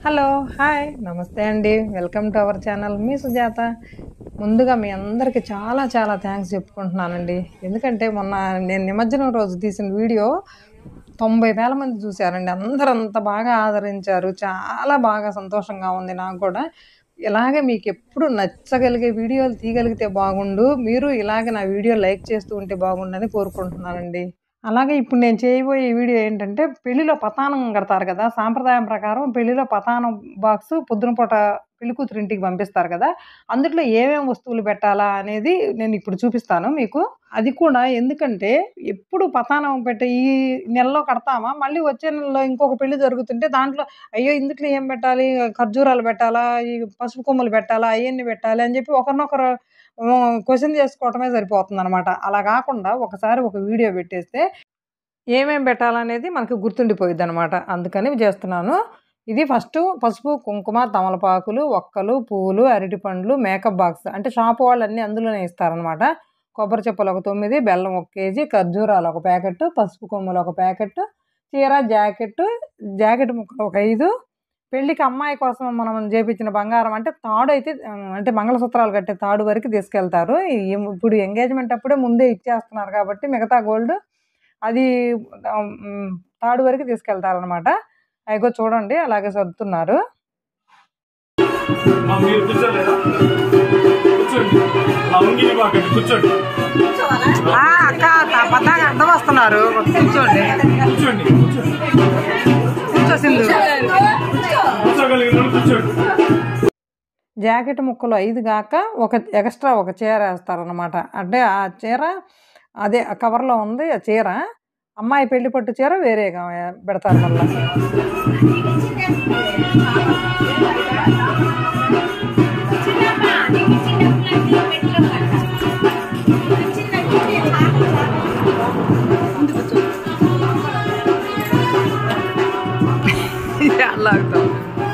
hello hi నమస్తే అండి welcome to our channel మీ సుజాత ముందుగా మీ అందరికీ చాలా చాలా థ్యాంక్స్ చెప్పుకుంటున్నానండి ఎందుకంటే మొన్న నేను నిమజ్జనం రోజు తీసిన వీడియో తొంభై వేల మంది చూశారండి అందరూ అంత బాగా ఆదరించారు చాలా బాగా సంతోషంగా ఉంది నాకు కూడా ఇలాగే మీకు ఎప్పుడు నచ్చగలిగే వీడియోలు తీయగలిగితే బాగుండు మీరు ఇలాగే నా వీడియో లైక్ చేస్తూ ఉంటే బాగుండని కోరుకుంటున్నానండి అలాగే ఇప్పుడు నేను చేయబోయే ఈ వీడియో ఏంటంటే పెళ్లిలో పతానం కడతారు కదా సాంప్రదాయం ప్రకారం పెళ్లిలో పతానం బాక్స్ పొద్దున పూట పెళ్లి కూతురు ఇంటికి పంపిస్తారు కదా అందులో ఏమేమి వస్తువులు పెట్టాలా అనేది నేను ఇప్పుడు చూపిస్తాను మీకు అది కూడా ఎందుకంటే ఎప్పుడు పతానం పెట్టే ఈ నెలలో కడతామా మళ్ళీ వచ్చే నెలలో ఇంకొక పెళ్లి జరుగుతుంటే దాంట్లో అయ్యో ఇందులో ఏం పెట్టాలి ఖర్జూరాలు పెట్టాలా ఈ పసుపు కొమ్ములు పెట్టాలా అవన్నీ పెట్టాలి అని చెప్పి ఒకరినొకరు క్వశ్చన్ చేసుకోవటమే సరిపోతుంది అనమాట అలా కాకుండా ఒకసారి ఒక వీడియో పెట్టేస్తే ఏమేం పెట్టాలనేది మనకు గుర్తుండిపోయిద్ది అనమాట అందుకని చేస్తున్నాను ఇది ఫస్ట్ పసుపు కుంకుమ తమలపాకులు ఒక్కలు పువ్వులు అరటి పండ్లు మేకప్ బాక్స్ అంటే షాపు వాళ్ళు అన్నీ అందులోనే ఇస్తారనమాట కొబ్బరి చెప్పులు ఒక తొమ్మిది బెల్లం ఒక కేజీ ఖర్జూరాలు ఒక ప్యాకెట్ పసుపు కొమ్ములు ఒక ప్యాకెట్ చీర జాకెట్ జాకెట్ ముక్కలు ఒక ఐదు పెళ్ళికి అమ్మాయి కోసం మనం చేపించిన బంగారం అంటే తాడు అయితే అంటే మంగళసూత్రాలు కట్టే తాడు వరకు తీసుకెళ్తారు ఈ- ఇప్పుడు ఎంగేజ్మెంట్ అప్పుడే ముందే ఇచ్చేస్తున్నారు కాబట్టి మిగతా గోల్డ్ అది ఉమ్, తాడు వరకు తీసుకెళ్తారనమాట అయ్యో చూడండి అలాగే సర్దుతున్నారు ఆ, మీరు కూర్చోలేదా కూర్చోండి ఆ ఉంగిని పాకండి కూర్చోండి అక్క పద్దాక అర్థం వస్తున్నారు కూర్చోండి కూర్చోండి కూర్చోండి కూర్చో సింధు కూర్చోగలిగిన వాళ్ళు కూర్చోండి జాకెట్ ముక్కలు ఐదు కాక ఒక ఎక్స్ట్రా ఒక చీర వేస్తారనమాట అంటే ఆ చీర అదే ఆ కవర్లో ఉంది ఆ చీర అమ్మాయి పెళ్లి పట్టు చీర వేరేగా పెడతారు మళ్ళీ అలాగుతాం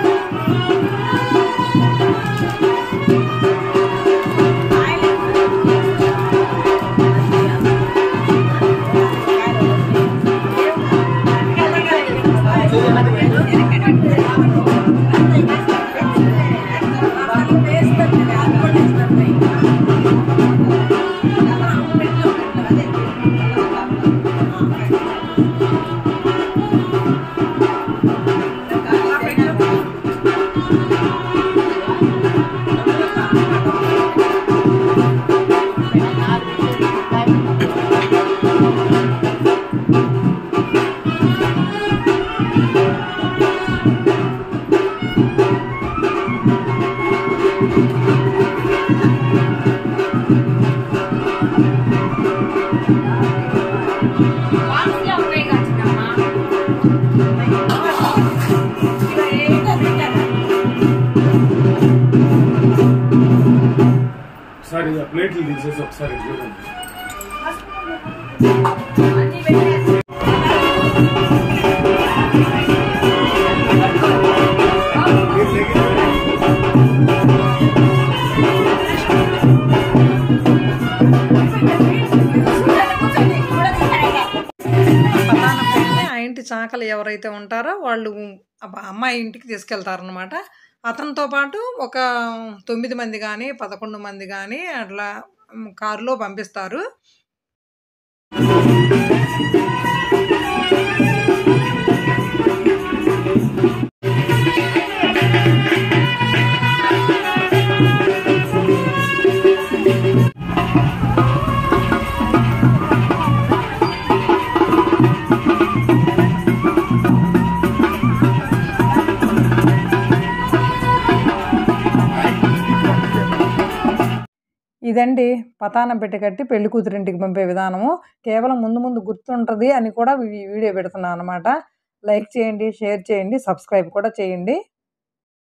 ఒకసారి ఆ ప్లేట్లు తీసేసి ఒకసారి చూడండి పలానా పెళ్ళి ఆ ఇంటి చాకలు ఎవరైతే ఉంటారో వాళ్ళు ఆ అమ్మాయి ఇంటికి తీసుకెళ్తారనమాట అతనితో పాటు ఒక తొమ్మిది మంది కానీ పదకొండు మంది కానీ అట్లా మ్, కారులో పంపిస్తారు ఇదండి పతానం పెట్టి కట్టి పెళ్లి కూతురింటికి పంపే విధానము కేవలం ముందు ముందు గుర్తుంటుంది అని కూడా ఈ వీడియో పెడుతున్నాను అనమాట లైక్ చేయండి షేర్ చేయండి సబ్స్క్రైబ్ కూడా చేయండి